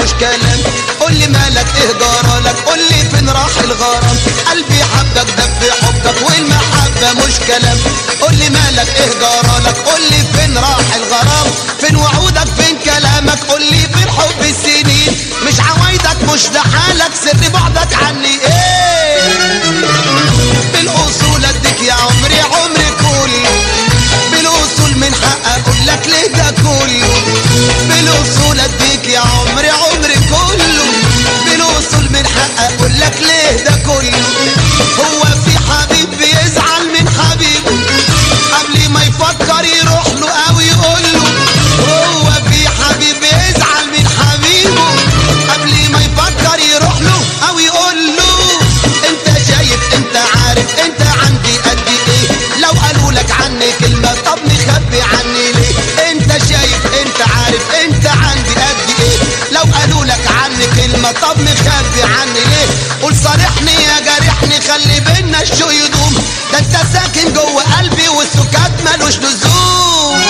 مش كلام قول لي مالك ايه جرالك قول لي فين راح الغرام قلبي حبك دب حبك والمحبة مش كلام قول لي مالك ايه جرالك قول لي فين راح الغرام فين وعودك فين كلامك قول لي فين حب السنين مش عوايدك مش ده حالك سر بعدك عني ايه بالاصول اديك يا عمري عمري كله بالاصول من حق اقول لك ليه ده كله بالاصول اديك يا عمري عمري كله بالاصول من حق اقول لك ليه ده كله هو في حبيب بيزعل من حبيبه قبل ما يفكر يروح له او يقول له هو في حبيب بيزعل من حبيبه قبل ما يفكر يروح له او يقول له انت شايف انت عارف انت عندي قد ايه لو قالوا لك عني كلمة طب مخبي عني ليه انت شايف انت عارف انت عندي قد ايه لو قالوا لك عني كلمة طب مخبي عني ليه قول صارحني يا جارحني خلي بينا الشوق يدوم ده انت ساكن جوه قلبي والسكات ملوش لزوم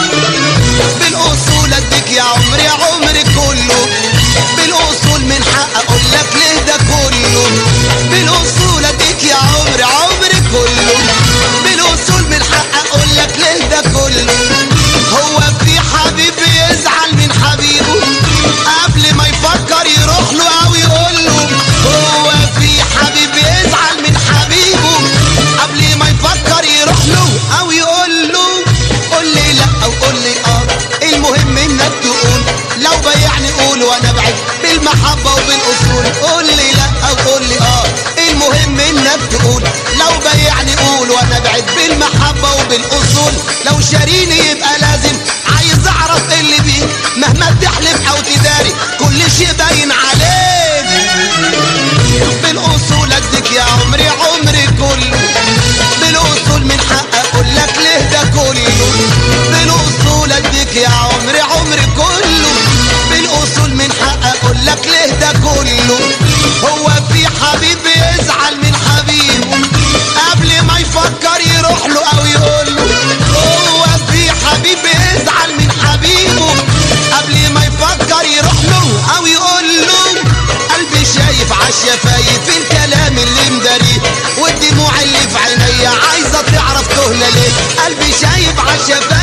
بالاصول اديك يا عمري يا عمري كله بالاصول من حق اقول لك ليه ده كله بالاصول اديك يا عمري عمري كله بالاصول من حق اقول لك ليه ده كله هو في حبيب يزعل من حبيبه قبل ما يفكر يروح له او يقول له هو في حبيب يزعل من حبيبه قبل ما يفكر يروح له او يقول له قول لي لا او قول لي اه المهم انك تقول لو بيعني قول وانا بعد بالمحبة وبالاصول قول لي لا او قول لي اه المهم انك تقول لو بيعني قول وانا بعد بالمحبة وبالاصول لو شاريني يبقى لازم عايز اعرف إيه اللي بيه مهما تحلف او تداري كل شيء باين عليك بالاصول اديك يا عمري عمري كله بالاصول من حق اقول لك ليه ده كله بالاصول اديك يا عمري عمري كله بالاصول من حق اقول لك ليه ده كله هو في حبيب يزعل من حبيبه قبل ما يفكر يروح له او يقول له هو في حبيب يزعل من حبيبه قبل ما يفكر يروح له او يقول له قلبي شايف عالشفايف الكلام اللي مداريه والدموع اللي في عينيا عايزه تعرف تهنا ليه قلبي شايف عالشفايف